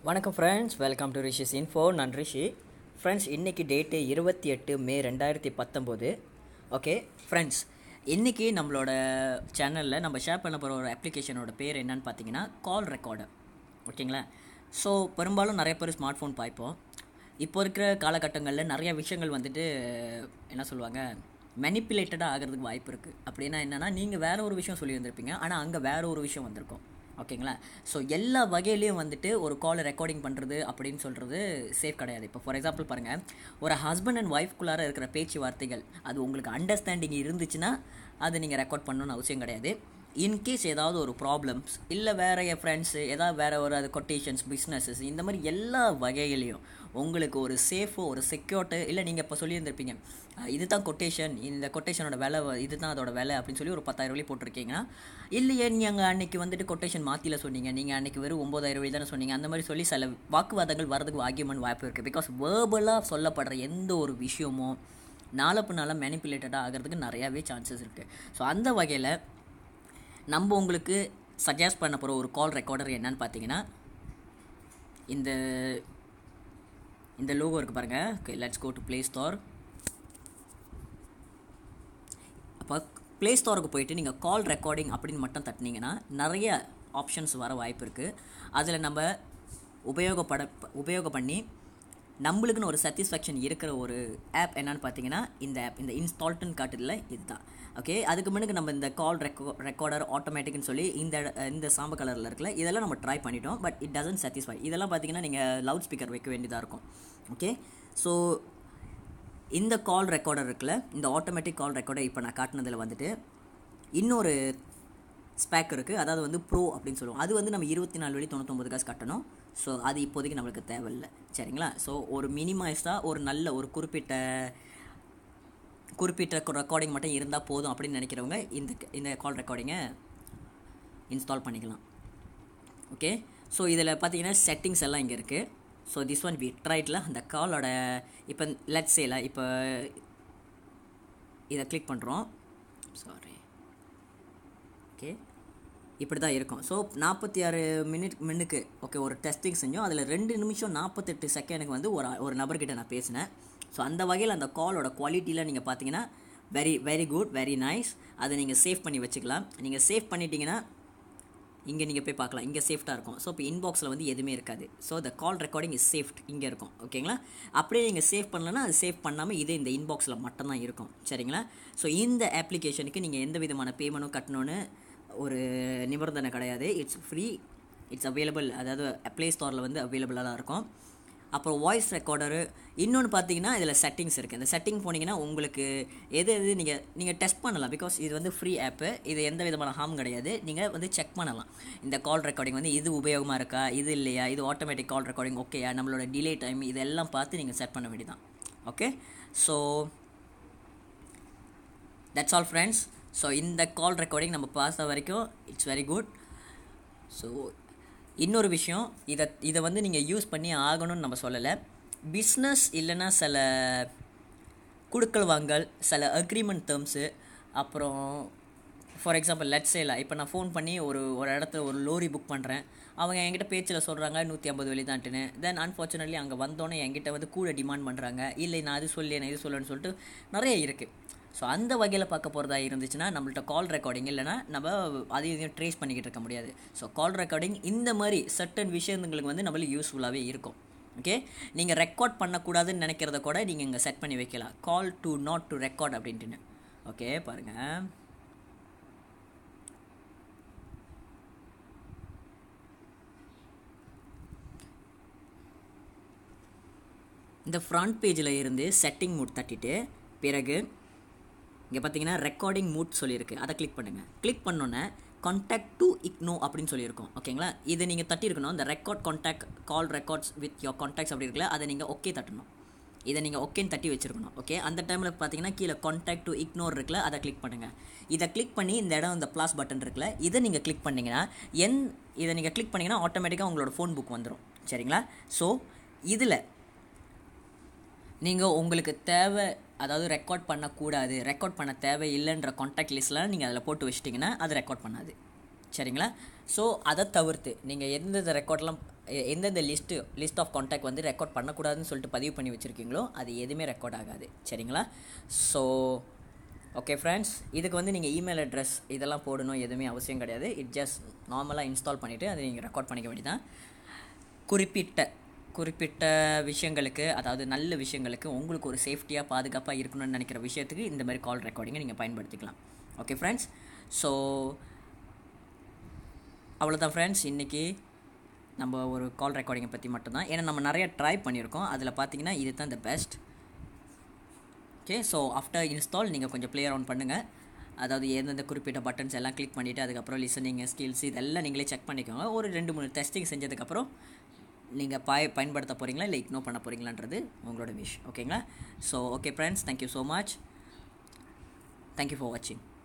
வணக்கம் friends welcome to Rishi's info நான் Rishi friends இன்றைக்கி டேட்டு இருபத்தி எட்டு மே ரெண்டாயிரத்தி பத்தொம்போது ஓகே ஃப்ரெண்ட்ஸ் இன்றைக்கி நம்மளோட சேனலில் நம்ம ஷேர் பண்ண போகிற ஒரு அப்ளிகேஷனோட பேர் என்னன்னு பார்த்தீங்கன்னா கால் ரெக்கார்டர் ஓகேங்களா ஸோ பெரும்பாலும் நிறைய பேர் ஸ்மார்ட் ஃபோன் பார்ப்போம் இப்போ இருக்கிற காலகட்டங்களில் நிறைய விஷயங்கள் வந்துட்டு என்ன சொல்லுவாங்க மெனிப்புலேட்டடாக ஆகிறதுக்கு வாய்ப்பு இருக்குது அப்படின்னா என்னென்னா நீங்கள் வேற ஒரு விஷயம் சொல்லி வந்திருப்பீங்க ஆனால் அங்கே வேற ஒரு விஷயம் வந்திருக்கும் ஓகேங்களா ஸோ எல்லா வகையிலையும் வந்துட்டு ஒரு காலை ரெக்கார்டிங் பண்ணுறது அப்படின்னு சொல்கிறது சேஃப் கிடையாது இப்போ ஃபார் எக்ஸாம்பிள் பாருங்கள் ஒரு ஹஸ்பண்ட் அண்ட் ஒய்ஃப்குள்ளார இருக்கிற பேச்சுவார்த்தைகள் அது உங்களுக்கு அண்டர்ஸ்டாண்டிங் இருந்துச்சுன்னா அது நீங்கள் ரெக்கார்ட் பண்ணணும்னு அவசியம் கிடையாது இன்கேஸ் ஏதாவது ஒரு ப்ராப்ளம்ஸ் இல்லை வேறு என் ஃப்ரெண்ட்ஸு ஏதாவது வேறு ஒரு அது கொட்டேஷன்ஸ் பிஸ்னஸஸ் இந்த மாதிரி எல்லா வகைகளையும் உங்களுக்கு ஒரு சேஃபோ ஒரு செக்யூர்ட்டு இல்லை நீங்கள் இப்போ சொல்லியிருந்திருப்பீங்க அஹ் இதுதான் கொட்டேஷன் இந்த கொட்டேஷனோட விலை வ- இதுதான் அதோட விலை அப்படின்னு சொல்லி ஒரு பத்தாயிரம் வழி போட்டிருக்கீங்கன்னா இல்லையே நீங்கள் அன்னைக்கு வந்துட்டு கொட்டேஷன் மாற்றில சொன்னீங்க நீங்கள் அன்னைக்கு வெறும் ஒம்பதாயிரம் வழி தானே சொன்னீங்க அந்த மாதிரி சொல்லி சில வாக்குவாதங்கள் வரதுக்கு ஆகியமன் வாய்ப்பு இருக்குது பிகாஸ் வேர்பலாக சொல்லப்படுற எந்த ஒரு விஷயமும் நாளை பின்னால் மேனிப்புலேட்டடாக ஆகிறதுக்கு நிறையாவே சான்சஸ் இருக்குது ஸோ அந்த வகையில் நம்ம உங்களுக்கு சஜஸ்ட் பண்ண போகிற ஒரு கால் ரெக்கார்டர் என்னன்னு பார்த்தீங்கன்னா இந்த இந்த லோகோ இருக்குது பாருங்கள் okay let's go to play store அப்போ ப்ளே ஸ்டோருக்கு போயிட்டு நீங்கள் கால் ரெக்கார்டிங் அப்படின்னு மட்டும் தட்டினீங்கன்னா நிறைய ஆப்ஷன்ஸ் வர வாய்ப்பு இருக்குது அதில் நம்ம உபயோகப்பட உபயோகம் பண்ணி நம்மளுக்குன்னு ஒரு சாட்டிஸ்ஃபேக்ஷன் இருக்கிற ஒரு ஆப் என்னன்னு பார்த்தீங்கன்னா இந்த ஆப் இந்த இன்ஸ்டால்ட்னு காட்டுதில்ல இதுதான் ஓகே அதுக்கு முன்னுக்கு நம்ம இந்த கால் ரெக்கோ ரெக்கார்டர் ஆட்டோமேட்டிக்னு சொல்லி இந்த இந்த சாம்பு கலரில் இருக்குல்ல இதெல்லாம் நம்ம ட்ரை பண்ணிட்டோம் பட் இட் டசன்ட் சாட்டிஸ்ஃபை இதெல்லாம் பார்த்தீங்கன்னா நீங்கள் லவுட் ஸ்பீக்கர் வைக்க வேண்டியதாக இருக்கும் ஓகே ஸோ இந்த கால் ரெக்கார்டர் இருக்குல்ல இந்த ஆட்டோமேட்டிக் கால் ரெக்கார்டர் இப்போ நான் காட்டினதில் வந்துட்டு இன்னொரு ஸ்பேக் இருக்குது அதாவது வந்து ப்ரோ அப்படின்னு சொல்லுவோம் அது வந்து நம்ம இருபத்தி நாலு வழி தொண்ணூத்தொம்பது காசு கட்டணும் ஸோ அது இப்போதைக்கு நம்மளுக்கு தேவையில்லை சரிங்களா ஸோ ஒரு மினிமைஸ்டாக ஒரு நல்ல ஒரு குறிப்பிட்ட குறிப்பிட்ட ரெக்கார்டிங் மட்டும் இருந்தால் போதும் அப்படின்னு நினைக்கிறவங்க இந்த இந்த கால் ரெக்கார்டிங்கை இன்ஸ்டால் பண்ணிக்கலாம் ஓகே ஸோ இதில் பார்த்தீங்கன்னா செட்டிங்ஸ் எல்லாம் இங்கே இருக்குது ஸோ திஸ் ஒன் வி ட்ரைட்டில் அந்த காலோட இப்போ லெட் சேல இப்போ இதை கிளிக் பண்ணுறோம் சாரி ஓகே இப்படி தான் இருக்கும் ஸோ நாற்பத்தி ஆறு மினிட் மின்னுக்கு ஓகே ஒரு டெஸ்டிங் செஞ்சோம் அதில் ரெண்டு நிமிஷம் நாற்பத்தெட்டு செகண்டுக்கு வந்து ஒரு ஒரு நபர்கிட்ட நான் பேசினேன் ஸோ அந்த வகையில் அந்த காலோட குவாலிட்டியில் நீங்கள் பார்த்தீங்கன்னா very very good very nice அதை நீங்கள் சேவ் பண்ணி வச்சுக்கலாம் நீங்கள் சேவ் பண்ணிட்டீங்கன்னா இங்கே நீங்கள் போய் பார்க்கலாம் இங்கே சேஃப்டாக இருக்கும் ஸோ இப்போ இன்பாக்ஸில் வந்து எதுவுமே இருக்காது so the call recording is saved இங்கே இருக்கும் ஓகேங்களா அப்படியே நீங்கள் சேவ் பண்ணலன்னா அது சேவ் பண்ணாமல் இது இந்த இன்பாக்ஸில் மட்டும்தான் இருக்கும் சரிங்களா ஸோ இந்த அப்ளிகேஷனுக்கு நீங்கள் எந்த விதமான பேமெண்ட்டும் கட்டணும்னு ஒரு நிபந்தனை கிடையாது இட்ஸ் ஃப்ரீ இட்ஸ் அவைலபிள் அதாவது ப்ளே ஸ்டோரில் வந்து அவைலபிளாக தான் இருக்கும் அப்புறம் வாய்ஸ் ரெக்கார்டரு இன்னொன்று பார்த்தீங்கன்னா இதில் செட்டிங்ஸ் இருக்குது இந்த செட்டிங் போனீங்கன்னா உங்களுக்கு எது எது நீங்கள் நீங்கள் டெஸ்ட் பண்ணலாம் பிகாஸ் இது வந்து ஃப்ரீ ஆப்பு இது எந்த விதமான ஹார்ம் கிடையாது நீங்கள் வந்து செக் பண்ணலாம் இந்த கால் ரெக்கார்டிங் வந்து இது உபயோகமாக இருக்கா இது இல்லையா இது ஆட்டோமேட்டிக் கால் ரெக்கார்டிங் ஓகேயா நம்மளோட டிலே டைம் இதெல்லாம் பார்த்து நீங்கள் செட் பண்ண வேண்டியதான் okay so that's all friends so இந்த கால் ரெக்கார்டிங் நம்ம பார்த்த வரைக்கும் இட்ஸ் வெரி குட் ஸோ இன்னொரு விஷயம் இதை இதை வந்து நீங்கள் யூஸ் பண்ணி ஆகணும்னு நம்ம சொல்லலை பிஸ்னஸ் இல்லைன்னா சில குடுக்கல் வாங்கல் சில அக்ரிமெண்ட் டேர்ம்ஸு அப்புறம் ஃபார் எக்ஸாம்பிள் லெட் சேல இப்போ நான் ஃபோன் பண்ணி ஒரு ஒரு இடத்துல ஒரு லோரி புக் பண்ணுறேன் அவங்க என்கிட்ட பேச்சில் சொல்கிறாங்க நூற்றி ஐம்பது வெளி தான்ட்டுன்னு தென் அன்ஃபார்ச்சுனேட்லி அங்கே வந்தோன்னே என்கிட்ட வந்து கூட டிமாண்ட் பண்ணுறாங்க இல்லை நான் அது சொல்லி நான் இது சொல்லணும்னு சொல்லிட்டு நிறைய இருக்குது ஸோ அந்த வகையில் பார்க்க போகிறதா இருந்துச்சுன்னா நம்மள்ட்ட கால் ரெக்கார்டிங் இல்லைன்னா நம்ம அதையும் இதையும் ட்ரேஸ் பண்ணிக்கிட்டு இருக்க முடியாது ஸோ கால் ரெக்கார்டிங் இந்த மாதிரி சர்டன் விஷயங்களுக்கு வந்து நம்மளுக்கு யூஸ்ஃபுல்லாகவே இருக்கும் ஓகே நீங்கள் ரெக்கார்ட் பண்ணக்கூடாதுன்னு நினைக்கிறத கூட நீங்கள் இங்கே செட் பண்ணி வைக்கலாம் call to not to record அப்படின்ட்டுன்னு ஓகே பாருங்கள் இந்த ஃப்ரண்ட் பேஜில் இருந்து செட்டிங் மூட் தட்டிட்டு பிறகு இங்கே பார்த்தீங்கன்னா ரெக்கார்டிங் மூட் சொல்லியிருக்கு அதை கிளிக் பண்ணுங்கள் கிளிக் பண்ணோன்னே கான்டாக்ட் டு இக்னோ அப்படின்னு சொல்லியிருக்கோம் ஓகேங்களா இதை நீங்கள் தட்டியிருக்கணும் இந்த record contact call records with your contacts அப்படி இருக்குல்ல அதை நீங்கள் ஓகே தட்டணும் இதை நீங்கள் ஓகேன்னு தட்டி வச்சிருக்கணும் ஓகே அந்த டைமில் பார்த்தீங்கன்னா கீழே கான்டாக்ட் டு இக்னோர் இருக்குல்ல அதை கிளிக் பண்ணுங்கள் இதை கிளிக் பண்ணி இந்த இடம் இந்த ப்ளாஸ் பட்டன் இருக்குல்ல இதை நீங்கள் கிளிக் பண்ணிங்கன்னா என் இதை நீங்கள் கிளிக் பண்ணிங்கன்னா ஆட்டோமேட்டிக்காக உங்களோட ஃபோன் புக் வந்துடும் சரிங்களா ஸோ இதில் நீங்கள் உங்களுக்கு தேவை அதாவது ரெக்கார்ட் பண்ணக்கூடாது ரெக்கார்ட் பண்ண தேவை இல்லைன்ற காண்டாக்ட் லிஸ்ட்லாம் நீங்கள் அதில் போட்டு வச்சிட்டிங்கன்னா அது ரெக்கார்ட் பண்ணாது சரிங்களா ஸோ அதை தவிர்த்து நீங்கள் எந்தெந்த ரெக்கார்ட்லாம் எந்தெந்த லிஸ்ட்டு லிஸ்ட் ஆஃப் காண்டாக்ட் வந்து ரெக்கார்ட் பண்ணக்கூடாதுன்னு சொல்லிட்டு பதிவு பண்ணி வச்சுருக்கீங்களோ அது எதுவுமே ரெக்கார்ட் ஆகாது சரிங்களா ஸோ ஓகே ஃப்ரெண்ட்ஸ் இதுக்கு வந்து நீங்கள் இமெயில் அட்ரஸ் இதெல்லாம் போடணும் எதுவுமே அவசியம் கிடையாது இட் ஜஸ்ட் நார்மலாக இன்ஸ்டால் பண்ணிவிட்டு அதை நீங்கள் ரெக்கார்ட் பண்ணிக்க வேண்டியதான் குறிப்பிட்ட குறிப்பிட்ட விஷயங்களுக்கு அதாவது நல்ல விஷயங்களுக்கு உங்களுக்கு ஒரு சேஃப்டியாக பாதுகாப்பாக இருக்கணும்னு நினைக்கிற விஷயத்துக்கு இந்த மாதிரி கால் ரெக்கார்டிங்கை நீங்கள் பயன்படுத்திக்கலாம் ஓகே ஃப்ரெண்ட்ஸ் ஸோ அவ்வளோதான் ஃப்ரெண்ட்ஸ் இன்றைக்கி நம்ம ஒரு கால் ரெக்கார்டிங்கை பற்றி மட்டும்தான் ஏன்னா நம்ம நிறைய ட்ரை பண்ணியிருக்கோம் அதில் பார்த்தீங்கன்னா இது தான் the best okay so after install நீங்கள் கொஞ்சம் ப்ளே அரவுண்ட் பண்ணுங்கள் அதாவது எந்தெந்த குறிப்பிட்ட பட்டன்ஸ் எல்லாம் கிளிக் பண்ணிவிட்டு அதுக்கப்புறம் லிசனிங் ஸ்கில்ஸ் இதெல்லாம் நீங்களே செக் பண்ணிக்கோங்க ஒரு ரெண்டு மூணு டெஸ்டிங் செஞ்சதுக்கப்புறம் நீங்கள் பாய் பயன்படுத்த போகிறீங்களா இல்லை இக்னோர் பண்ண போகிறீங்களான்றது உங்களோட விஷ் ஓகேங்களா so okay friends thank you so much thank you for வாட்சிங்